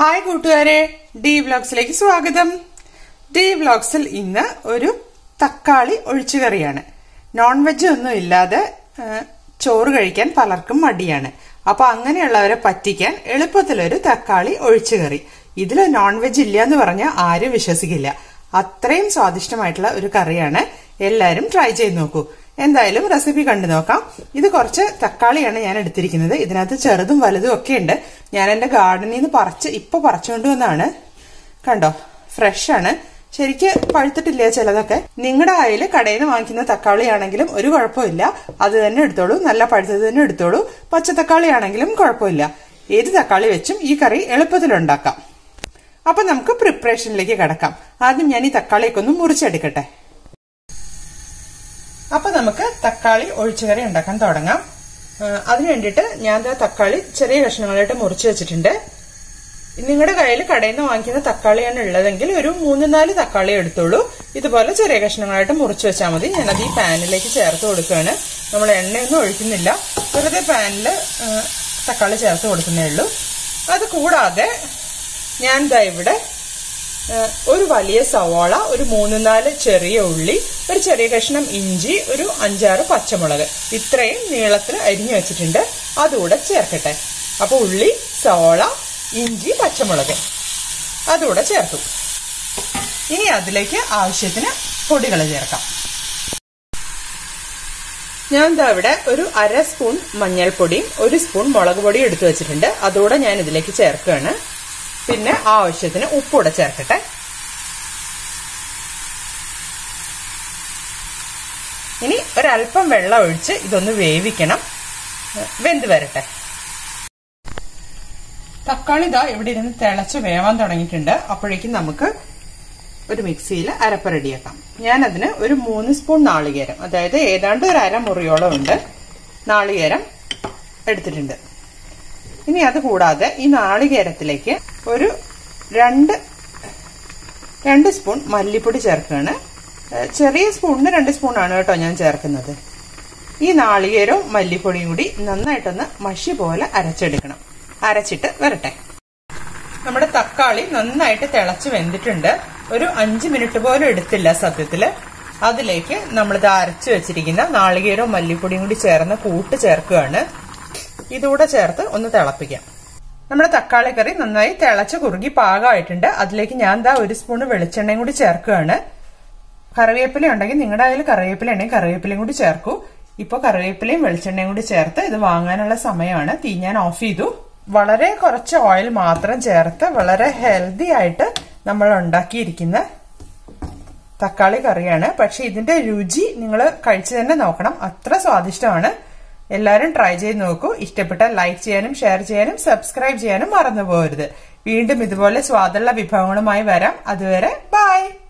hi കൂട്ടുകാരെ D വ്ലോഗ്സിലേക്ക് സ്വാഗതം D വ്ലോഗ്സിൽ ഇന്ന് ഒരു തക്കാളി ഒഴിച്ചുകറിയാണ് നോൺ വെജ് ഒന്നും ഇല്ലാതെ ആ, ചോറ് കഴിക്കാൻ പലർക്കും മടിയാണ് അപ്പൊ അങ്ങനെയുള്ളവരെ പറ്റിക്കാൻ എളുപ്പത്തിലൊരു തക്കാളി ഒഴിച്ചുകറി ഇതിൽ നോൺ വെജ് ഇല്ല എന്ന് പറഞ്ഞാൽ ആരും വിശ്വസിക്കില്ല അത്രയും സ്വാദിഷ്ടമായിട്ടുള്ള ഒരു കറിയാണ് എല്ലാരും ട്രൈ ചെയ്ത് നോക്കൂ എന്തായാലും റെസിപ്പി കണ്ടു നോക്കാം ഇത് കുറച്ച് തക്കാളിയാണ് ഞാൻ എടുത്തിരിക്കുന്നത് ഇതിനകത്ത് ചെറുതും വലുതും ഒക്കെ ഉണ്ട് ഞാൻ എന്റെ ഗാർഡനിൽ നിന്ന് പറിച്ച് ഇപ്പൊ പറിച്ചുകൊണ്ട് വന്നാണ് കണ്ടോ ഫ്രഷ് ആണ് ശരിക്ക് പഴുത്തിട്ടില്ല ചിലതൊക്കെ നിങ്ങളുടെ കയ്യിൽ കടയിൽ നിന്ന് വാങ്ങിക്കുന്ന തക്കാളി ആണെങ്കിലും ഒരു കുഴപ്പമില്ല അത് തന്നെ എടുത്തോളൂ നല്ല പഴുത്തത് തന്നെ എടുത്തോളൂ പച്ച തക്കാളി ആണെങ്കിലും കുഴപ്പമില്ല ഏത് തക്കാളി വെച്ചും ഈ കറി എളുപ്പത്തിൽ ഉണ്ടാക്കാം അപ്പൊ നമുക്ക് പ്രിപ്പറേഷനിലേക്ക് കിടക്കാം ആദ്യം ഞാൻ ഈ തക്കാളിയൊക്കെ ഒന്ന് മുറിച്ചെടുക്കട്ടെ അപ്പൊ നമുക്ക് തക്കാളി ഒഴിച്ചുകറി ഉണ്ടാക്കാൻ തുടങ്ങാം ആ, അതിന് വേണ്ടിയിട്ട് ഞാൻ ദാ തക്കാളി ചെറിയ കഷ്ണങ്ങളായിട്ട് മുറിച്ച് വെച്ചിട്ടുണ്ട് നിങ്ങളുടെ കയ്യിൽ കടയിൽ നിന്ന് വാങ്ങിക്കുന്ന തക്കാളിയാണ് ഉള്ളതെങ്കിൽ ഒരു മൂന്ന് നാല് തക്കാളി എടുത്തോളൂ ഇതുപോലെ ചെറിയ കഷ്ണങ്ങളായിട്ട് മുറിച്ച് വെച്ചാൽ മതി ഞാനത് ഈ പാനിലേക്ക് ചേർത്ത് കൊടുക്കുകയാണ് നമ്മൾ എണ്ണയൊന്നും ഒഴിക്കുന്നില്ല വെറുതെ പാനിൽ തക്കാളി ചേർത്ത് കൊടുക്കുന്നേ ഉള്ളൂ അത് കൂടാതെ ഞാൻ ദാ ഇവിടെ ഏഹ് ഒരു വലിയ സവാള ഒരു മൂന്ന് നാല് ചെറിയ ഉള്ളി ഒരു ചെറിയ കഷ്ണം ഇഞ്ചി ഒരു അഞ്ചാറ് പച്ചമുളക് ഇത്രയും നീളത്തിൽ അരിഞ്ഞു വെച്ചിട്ടുണ്ട് അതുകൂടെ ചേർക്കട്ടെ അപ്പൊ ഉള്ളി സവാള ഇഞ്ചി പച്ചമുളക് അതുകൂടെ ചേർത്തു ഇനി അതിലേക്ക് ആവശ്യത്തിന് പൊടികൾ ചേർക്കാം ഞാൻ ദാ ഇവിടെ ഒരു അര സ്പൂൺ മഞ്ഞൾപ്പൊടിയും ഒരു സ്പൂൺ മുളക് പൊടിയും എടുത്തു വെച്ചിട്ടുണ്ട് അതുകൂടെ ഞാൻ ഇതിലേക്ക് ചേർക്കുകയാണ് പിന്നെ ആവശ്യത്തിന് ഉപ്പൂടെ ചേർക്കട്ടെ ഇനി ഒരല്പം വെള്ളം ഒഴിച്ച് ഇതൊന്ന് വേവിക്കണം വെന്ത് വരട്ടെ തക്കാളി ഇതാ ഇവിടെ ഇരുന്ന് തിളച്ച് വേവാൻ തുടങ്ങിയിട്ടുണ്ട് അപ്പോഴേക്കും നമുക്ക് ഒരു മിക്സിയിൽ അരപ്പ് റെഡിയാക്കാം ഞാനതിന് ഒരു മൂന്ന് സ്പൂൺ നാളികേരം അതായത് ഏതാണ്ട് ഒരു അരമുറിയോളം ഉണ്ട് നാളികേരം എടുത്തിട്ടുണ്ട് ഇനി അത് കൂടാതെ ഈ നാളികേരത്തിലേക്ക് ഒരു രണ്ട് രണ്ട് സ്പൂൺ മല്ലിപ്പൊടി ചേർക്കുകയാണ് ഏഹ് ചെറിയ സ്പൂണിന് രണ്ട് സ്പൂണാണ് കേട്ടോ ഞാൻ ചേർക്കുന്നത് ഈ നാളികേരവും മല്ലിപ്പൊടിയും കൂടി നന്നായിട്ടൊന്ന് മഷി പോലെ അരച്ചെടുക്കണം അരച്ചിട്ട് വരട്ടെ നമ്മുടെ തക്കാളി നന്നായിട്ട് തിളച്ച് വെന്തിട്ടുണ്ട് ഒരു അഞ്ച് മിനിറ്റ് പോലും എടുത്തില്ല സത്യത്തില് അതിലേക്ക് നമ്മളിത് അരച്ചു വെച്ചിരിക്കുന്ന നാളികേരവും മല്ലിപ്പൊടിയും കൂടി ചേർന്ന് കൂട്ട് ചേർക്കുകയാണ് ഇതുകൂടെ ചേർത്ത് ഒന്ന് തിളപ്പിക്കാം നമ്മുടെ തക്കാളി കറി നന്നായി തിളച്ച് കുറുകി പാകമായിട്ടുണ്ട് അതിലേക്ക് ഞാൻ ദാ ഒരു സ്പൂണ് വെളിച്ചെണ്ണയും കൂടി ചേർക്കുകയാണ് കറിവേപ്പില ഉണ്ടെങ്കിൽ നിങ്ങളുടെ കയ്യിൽ കറിവേപ്പില ഉണ്ടെങ്കിൽ കറിവേപ്പിലയും കൂടി ചേർക്കൂ ഇപ്പൊ കറിവേപ്പിലയും വെളിച്ചെണ്ണയും കൂടി ചേർത്ത് ഇത് വാങ്ങാനുള്ള സമയമാണ് തീ ഞാൻ ഓഫ് ചെയ്തു വളരെ കുറച്ച് ഓയിൽ മാത്രം ചേർത്ത് വളരെ ഹെൽത്തി ആയിട്ട് നമ്മൾ ഉണ്ടാക്കിയിരിക്കുന്ന തക്കാളി കറിയാണ് പക്ഷെ ഇതിന്റെ രുചി നിങ്ങൾ കഴിച്ചു തന്നെ നോക്കണം അത്ര സ്വാദിഷ്ടമാണ് എല്ലാവരും ട്രൈ ചെയ്ത് നോക്കൂ ഇഷ്ടപ്പെട്ടാൽ ലൈക്ക് ചെയ്യാനും ഷെയർ ചെയ്യാനും സബ്സ്ക്രൈബ് ചെയ്യാനും മറന്നു പോകരുത് വീണ്ടും ഇതുപോലെ സ്വാദുള്ള വിഭവങ്ങളുമായി വരാം അതുവരെ ബൈ